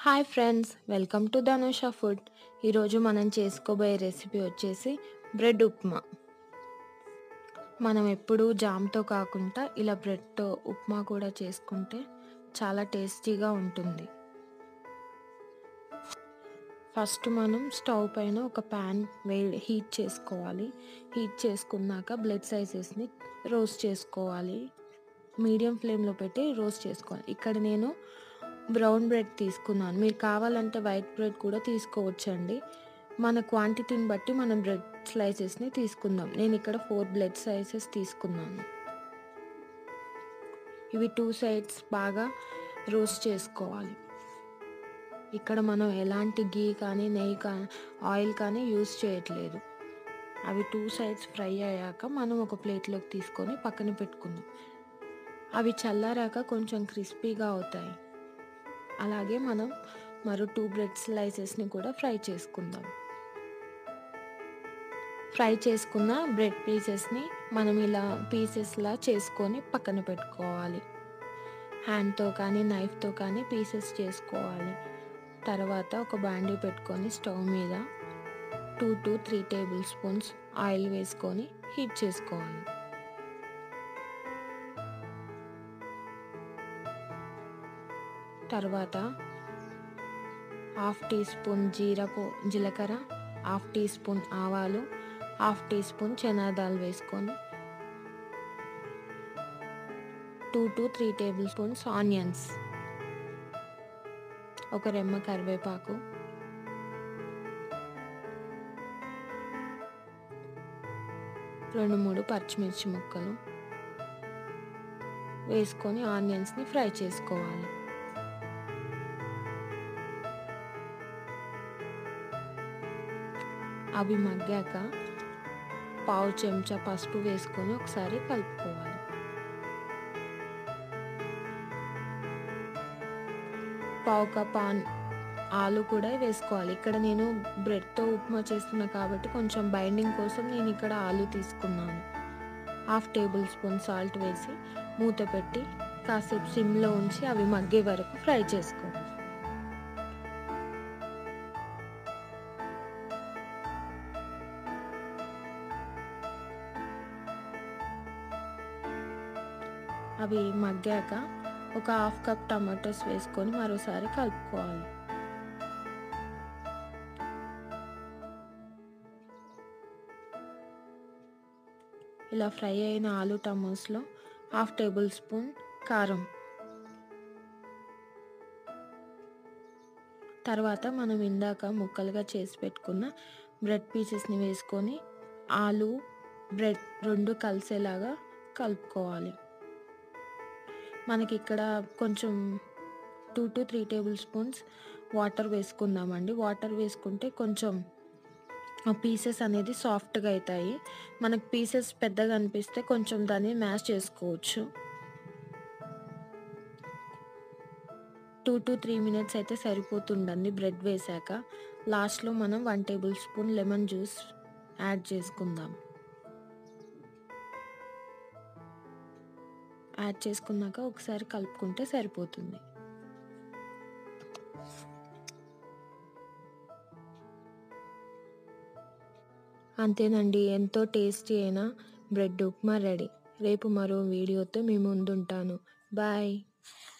hi friends welcome to Dhanusha food ఈరోజు మనం చేసుకోబోయే రెసిపీ వచ్చేసి బ్రెడ్ ఉప్మా మనం ఎప్పుడూ జామ్తో కాకుండా ఇలా బ్రెడ్తో ఉప్మా కూడా చేసుకుంటే చాలా టేస్టీగా ఉంటుంది ఫస్ట్ మనం స్టవ్ పైన ఒక ప్యాన్ వేడి హీట్ చేసుకోవాలి హీట్ చేసుకున్నాక బ్లడ్ సైజెస్ని రోస్ట్ చేసుకోవాలి మీడియం ఫ్లేమ్లో పెట్టి రోస్ట్ చేసుకోవాలి ఇక్కడ నేను బ్రౌన్ బ్రెడ్ తీసుకున్నాను మీరు కావాలంటే వైట్ బ్రెడ్ కూడా తీసుకోవచ్చండి మన క్వాంటిటీని బట్టి మనం బ్రెడ్ స్లైసెస్ని తీసుకుందాం నేను ఇక్కడ ఫోర్ బ్రెడ్ స్లైసెస్ తీసుకున్నాను ఇవి టూ సైడ్స్ బాగా రోస్ట్ చేసుకోవాలి ఇక్కడ మనం ఎలాంటి గీ కానీ నెయ్యి కానీ ఆయిల్ కానీ యూస్ చేయట్లేదు అవి టూ సైడ్స్ ఫ్రై అయ్యాక మనం ఒక ప్లేట్లోకి తీసుకొని పక్కన పెట్టుకుందాం అవి చల్లారాక కొంచెం క్రిస్పీగా అవుతాయి అలాగే మనం మరో టూ బ్రెడ్ స్లైసెస్ని కూడా ఫ్రై చేసుకుందాం ఫ్రై చేసుకున్న బ్రెడ్ పీసెస్ని మనం ఇలా పీసెస్లా చేసుకొని పక్కన పెట్టుకోవాలి హ్యాండ్తో కానీ నైఫ్తో కానీ పీసెస్ చేసుకోవాలి తర్వాత ఒక బాండీ పెట్టుకొని స్టవ్ మీద two to three tablespoons oil వేసుకొని హీట్ చేసుకోవాలి తర్వాత హాఫ్ టీ స్పూన్ జీరపు జీలకర్ర హాఫ్ టీ స్పూన్ ఆవాలు హాఫ్ టీ స్పూన్ చనాదాలు వేసుకొని two to three tablespoons onions ఒక రెమ్మ కరివేపాకు రెండు మూడు పచ్చిమిర్చి ముక్కలు వేసుకొని ఆనియన్స్ని ఫ్రై చేసుకోవాలి అవి మగ్గాక పావు చెంచా పసుపు వేసుకొని ఒకసారి కలుపుకోవాలి పావు కప్ ఆన్ ఆలు కూడా వేసుకోవాలి ఇక్కడ నేను బ్రెడ్తో ఉప్మా చేస్తున్నా కాబట్టి కొంచెం బైండింగ్ కోసం నేను ఇక్కడ ఆలు తీసుకున్నాను హాఫ్ టేబుల్ స్పూన్ సాల్ట్ వేసి మూత పెట్టి కాసేపు సిమ్లో ఉంచి అవి మగ్గే వరకు ఫ్రై చేసుకోవాలి అవి మగ్గాక ఒక హాఫ్ కప్ టమాటోస్ వేసుకొని మరోసారి కలుపుకోవాలి ఇలా ఫ్రై అయిన ఆలు టమోస్లో హాఫ్ టేబుల్ స్పూన్ కారం తర్వాత మనం ఇందాక ముక్కలుగా చేసి పెట్టుకున్న బ్రెడ్ పీసెస్ని వేసుకొని ఆలు బ్రెడ్ రెండు కలిసేలాగా కలుపుకోవాలి మనకి ఇక్కడ కొంచెం two to three tablespoons water వేసుకుందామండి వాటర్ వేసుకుంటే కొంచెం ఆ పీసెస్ అనేది సాఫ్ట్గా అవుతాయి మనకు పీసెస్ పెద్దగా అనిపిస్తే కొంచెం దాన్ని మ్యాష్ చేసుకోవచ్చు టూ టు త్రీ మినిట్స్ అయితే సరిపోతుందండి బ్రెడ్ వేసాక లాస్ట్లో మనం one tablespoon lemon juice add చేసుకుందాం యాడ్ చేసుకున్నాక ఒకసారి కలుపుకుంటే సరిపోతుంది అంతేనండి ఎంతో టేస్టీ అయిన బ్రెడ్ ఉప్మా రెడీ రేపు మరో వీడియోతో మీ ముందుంటాను బాయ్